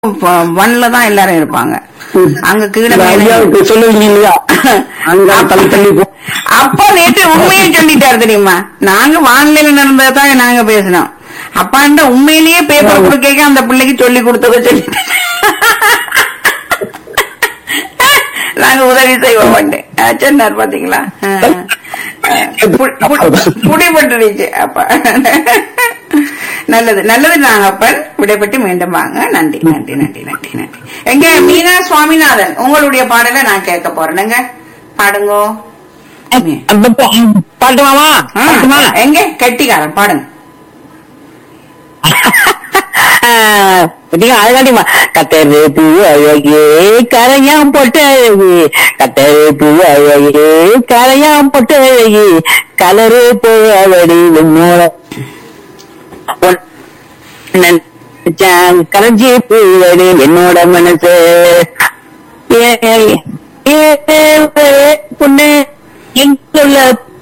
ஒன்ல தான் எல்லாரும் இருப்பாங்க அங்க கீழே இந்த மேலே- ஐயாவுக்கு சொல்லுவீங்க இல்லையா அங்க தள்ளி தள்ளி போ அப்பா நேற்று உண்மையை சொல்லிட்டாரு தெரியுமா நாங்க வானிலையில நடந்ததான் நாங்க பேசினோம் அப்பாண்ட உண்மையிலேயே பேப்பர் கொடுக்க அந்த பிள்ளைக்கு சொல்லி கொடுத்தத சொல்லிட்டு நாங்க உதவி செய்வோம் சொன்னார் பாத்தீங்களா புடிபட்டுருச்சு அப்பா நல்லது நல்லது நாங்க அப்பன் விடைபெற்று மீண்டும் வாங்க நன்றி நன்றி நன்றி நன்றி நன்றி எங்க மீனா சுவாமிநாதன் உங்களுடைய பாடலை நான் கேட்க போறேனுங்க பாடுங்கோ பாட்டுமாமா ஆ, எங்க கெட்டிக்காரன் பாடுங்க அழகாடிமா கத்தரு பூ அழகே கரையாம் பொட்டு அழகு கத்தரு பூ அழகே கரையாம் பொட்டு அழகு கலரு போவடி உன்னோட கரைஞ்சி பூவடி என்னோட மனசு ஏ, ஏ, ஏ, பொண்ணு எங்குள்ள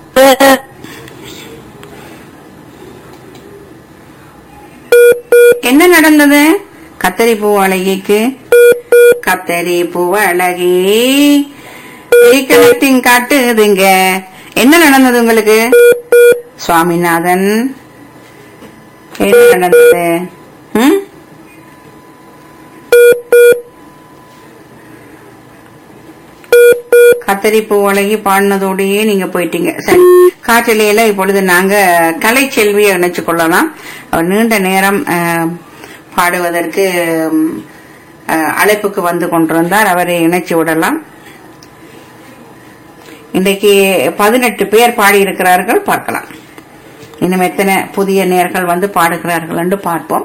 என்ன நடந்தது கத்தரி பூ அழகிக்கு கத்தரி பூ அழகி கனெக்டிங் காட்டுதுங்க என்ன நடந்தது உங்களுக்கு சுவாமிநாதன் என்ன நடந்தது ம்? கத்தரி பூ அழகி பாடினதோடயே நீங்க போயிட்டீங்க சரி காற்றலையில இப்பொழுது நாங்க கலைச்செல்வியை இணைச்சு கொள்ளலாம் அவர் நீண்ட நேரம் அஹ், பாடுவதற்கு ம், அஹ், அழைப்புக்கு வந்து கொண்டிருந்தார் அவரை இணைச்சு விடலாம் இன்றைக்கு பதினெட்டு பேர் பாடியிருக்கிறார்கள் பார்க்கலாம் இன்னும் எத்தனை புதிய நேர்கள் வந்து பாடுகிறார்கள் என்று பார்ப்போம்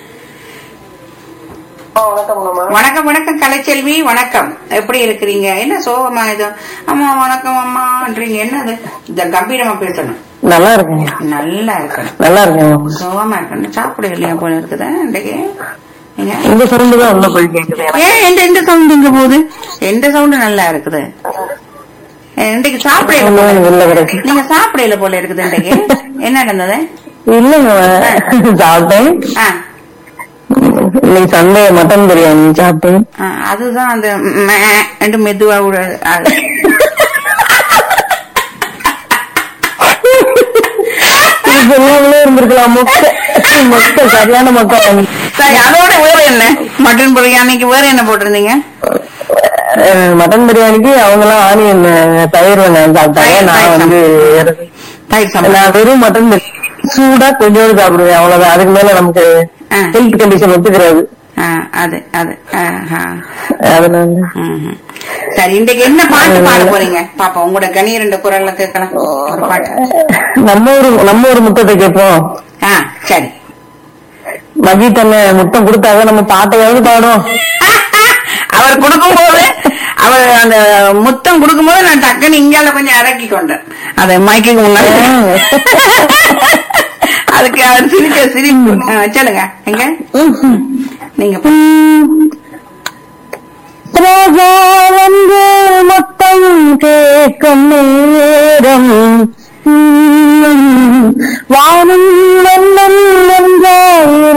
வணக்கம் வணக்கம் கலைச்செல்வி வணக்கம் எப்படி இருக்கிறீங்க என்ன சோகமா இது அம்மா வணக்கம் அம்மான்றீங்க என்னது இந்த கம்பீரமா பேசணும் நல்லா இருக்குங்க நல்லா இருக்கணும் நல்லா இருக்குங்க சோகமா இருக்கணும் சாப்பிட இல்லையா போல இருக்குதா இன்றைக்கு நீங்க இந்த சவுண்டு தான் உள்ள போய் கேக்குது ஏன் எந்த எந்த சவுண்ட் இங்க போகுது எந்த சவுண்டு நல்லா இருக்குது ஏ, இன்றைக்கு சாப்பிடல போல உள்ள இருக்குது. கிடக்கு நீங்க சாப்பிடல போல இருக்குது இன்றைக்கு என்ன நடந்தது இல்லைங்க சாப்பிட்டேன் ஆ, இன்னைக்கு சண்டே மட்டன் பிரியாணி சாப்பிட்டேன் ஆ, அதுதான் அந்த மே என்று மெதுவா விட அது. இது சொல்லாமலே இருந்திருக்கலாம் மொக்க மொக்க சரியான மொக்க சரி அதோட வேற என்ன மட்டன் பிரியாணிக்கு வேற என்ன போட்டிருந்தீங்க அஹ் மட்டன் பிரியாணிக்கு அவங்க எல்லாம் ஆனியன் தயிர் வெங்காயம் சாப்பிட்டாங்க தயிர் நான் வந்து தயிர் சாம்பார் நான் வெறும் மட்டன் பிரியாணி சூடா கொஞ்சோண்டு சாப்பிடுவேன் அவ்வளவுதான் அதுக்கு மேல நமக்கு ஆ. ஹெல்த் கண்டிஷன் ஒத்துக்கிறாது ஆ, அது அது ஆஹா. அதனால ம்ஹும். சரி இன்றைக்கு என்ன பாட்டு பாட போறீங்க பாப்போம் உங்களோட கணீர் குரல்ல கேட்கலாம் ஒரு பாட்டு நம்ம ஒரு நம்ம ஒரு முத்தத்தை கேட்போம் ஆ சரி மஜித் அண்ணன் முத்தம் கொடுத்தாங்க நம்ம பாட்டையாவது பாடும் அவர் கொடுக்கும்போது அவர் அந்த முத்தம் கொடுக்கும்போது நான் டக்குன்னு இங்கால கொஞ்சம் இறக்கி கொண்டேன் அதை மைக்கு முன்னாடி அதுக்கு அவர் சிரிக்க சிரிப்பு ஆ, சொல்லுங்க எங்க நீங்க பா- ராஜா வந்து மொத்தம் கேட்கும் நேரம்